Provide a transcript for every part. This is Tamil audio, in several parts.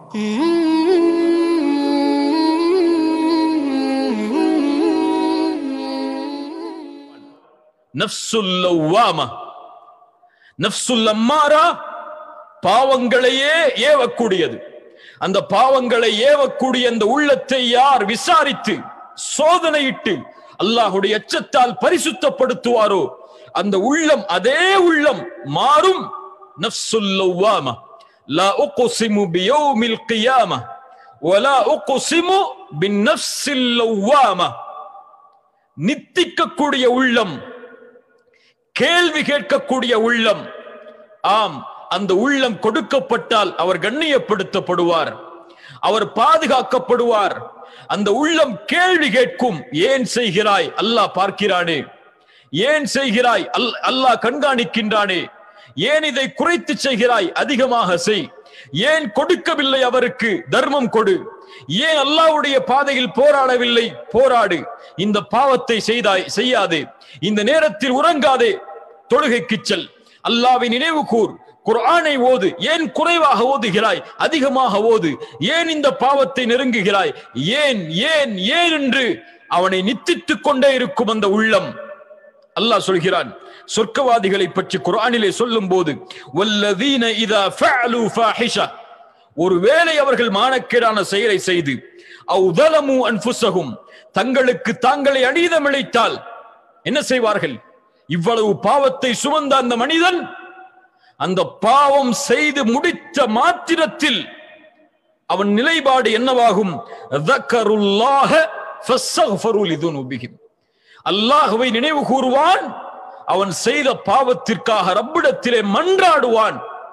நஃப்சுல் லவ்வாமா நஃப்சுல் அம்மாரா பாவங்களையே ஏவக்கூடியது அந்த பாவங்களை ஏவக்கூடிய அந்த உள்ளத்தை யார் விசாரித்து சோதனையிட்டு அல்லாஹுடைய எச்சத்தால் பரிசுத்தப்படுத்துவாரோ அந்த உள்ளம் அதே உள்ளம் மாறும் நஃப்சுல் லவ்வாமா லா உக்ஸிமு பியௌமில் கியாமா வலா உக்ஸிமு பின்னஃப்ஸில் லவ்வாமா நித்திக்கக்கூடிய உள்ளம் கேள்வி கேட்கக்கூடிய உள்ளம் ஆம் அந்த உள்ளம் கொடுக்கப்பட்டால் அவர் கண்ணியப்படுத்தப்படுவார் அவர் பாதுகாக்கப்படுவார் அந்த உள்ளம் கேள்வி கேட்கும் ஏன் செய்கிறாய் அல்லாஹ் பார்க்கிறானே ஏன் செய்கிறாய் அல் அல்லாஹ் கண்காணிக்கின்றானே ஏன் இதை குறைத்து செய்கிறாய் அதிகமாக செய் ஏன் கொடுக்கவில்லை அவருக்கு தர்மம் கொடு ஏன் அல்லாஹ்வுடைய பாதையில் போராடவில்லை போராடு இந்த பாவத்தை செய்தாய் செய்யாதே இந்த நேரத்தில் உறங்காதே தொழுகைக்கு செல் அல்லாவை நினைவு கூர் குர்ஆனை ஓது ஏன் குறைவாக ஓதுகிறாய் அதிகமாக ஓது ஏன் இந்த பாவத்தை நெருங்குகிறாய் ஏன் ஏன் ஏன் என்று அவனை நித்தித்துக் கொண்டே இருக்கும் அந்த உள்ளம் அல்லாஹ் சொல்கிறான் சொர்க்கவாதிகளை பற்றி குர்ஆனிலே சொல்லும் போது வல்லதீன இதா ஃபஅலு ஃபாஹிஷா ஒருவேளை அவர்கள் மானக்கேடான செயலை செய்து அவுதலமு அன்ஃபுஸஹும் தங்களுக்கு தாங்களை அநீதமிழைத்தால் என்ன செய்வார்கள் இவ்வளவு பாவத்தை சுமந்த அந்த மனிதன் அந்த பாவம் செய்து முடித்த மாத்திரத்தில் அவன் நிலைப்பாடு என்னவாகும் ذكرُல்லாஹ فاستغفروا لذنوبهم அல்லாஹ்வை நினைவு கூறுவான் அவன் செய்த பாவத்திற்காக ரப்பிடத்திலே மன்றாடுவான்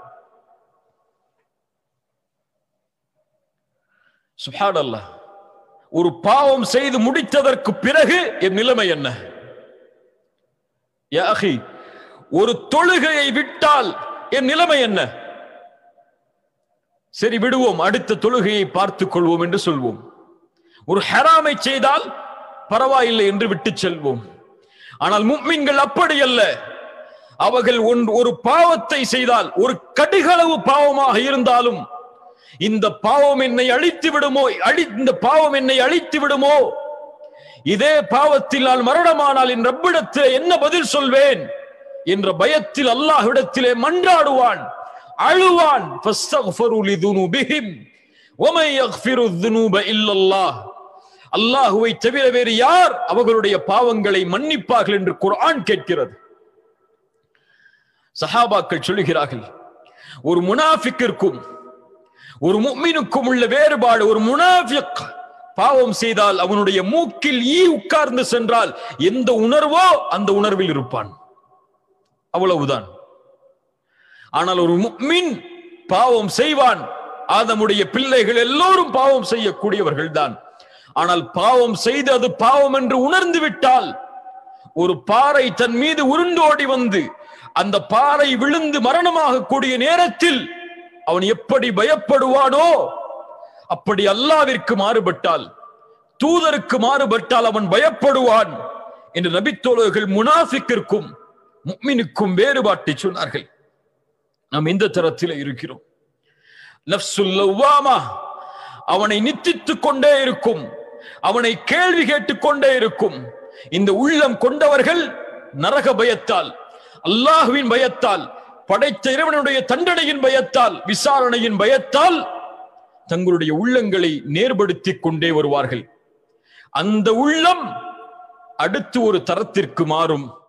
சுப்ஹானல்லாஹ் ஒரு பாவம் செய்து முடித்ததற்கு பிறகு என் நிலைமை என்ன யா அகி ஒரு தொழுகையை விட்டால் என் நிலைமை என்ன சரி விடுவோம் அடுத்த தொழுகையை பார்த்துக் கொள்வோம் என்று சொல்வோம் ஒரு ஹராமை செய்தால் பரவாயில்லை என்று விட்டு செல்வோம் ஆனால் முக்மின்கள் அப்படி அல்ல அவர்கள் ஒன்- ஒரு பாவத்தை செய்தால் ஒரு கடுகளவு பாவமாக இருந்தாலும் இந்த பாவம் என்னை அழித்து விடுமோ அழி இந்த பாவம் என்னை அழித்து விடுமோ இதே பாவத்தில் நான் மரணமானால் என் ரப்பிடத்திலே என்ன பதில் சொல்வேன் என்ற பயத்தில் அல்லாஹ்விடத்திலே மன்றாடுவான் அழுவான் فاستغفروا لذنوبهم ومن يغفر الذنوب الا الله அல்லாஹுவை தவிர வேறு யார் அவர்களுடைய பாவங்களை மன்னிப்பார்கள் என்று குர்ஆன் கேட்கிறது சஹாபாக்கள் சொல்லுகிறார்கள் ஒரு முனாஃபிக்கிற்கும் ஒரு முஃமினுக்கும் உள்ள வேறுபாடு ஒரு முனாஃபிக் பாவம் செய்தால் அவனுடைய மூக்கில் ஈ உட்கார்ந்து சென்றால் எந்த உணர்வோ அந்த உணர்வில் இருப்பான் அவ்வளவுதான் ஆனால் ஒரு முஃமின் பாவம் செய்வான் ஆதமுடைய பிள்ளைகள் எல்லோரும் பாவம் செய்யக்கூடியவர்கள் தான் ஆனால் பாவம் செய்து அது பாவம் என்று உணர்ந்து விட்டால் ஒரு பாறை தன் மீது உருண்டோடி வந்து அந்த பாறை விழுந்து மரணமாக கூடிய நேரத்தில் அவன் எப்படி பயப்படுவானோ அப்படி அல்லாவிற்கு மாறுபட்டால் தூதருக்கு மாறுபட்டால் அவன் பயப்படுவான் என்று நபித்தோழர்கள் முனாஃபிக்கிற்கும் முக்மினுக்கும் வேறுபாட்டை சொன்னார்கள் நாம் இந்த தரத்தில் இருக்கிறோம் நஃப்சுல் லவ்வாமா அவனை நித்தித்துக் கொண்டே இருக்கும் அவனை கேள்வி கேட்டுக் கொண்டே இருக்கும் இந்த உள்ளம் கொண்டவர்கள் நரக பயத்தால் அல்லாஹுவின் பயத்தால் படைத்த இறைவனுடைய தண்டனையின் பயத்தால் விசாரணையின் பயத்தால் தங்களுடைய உள்ளங்களை நேர்படுத்திக் கொண்டே வருவார்கள் அந்த உள்ளம் அடுத்து ஒரு தரத்திற்கு மாறும்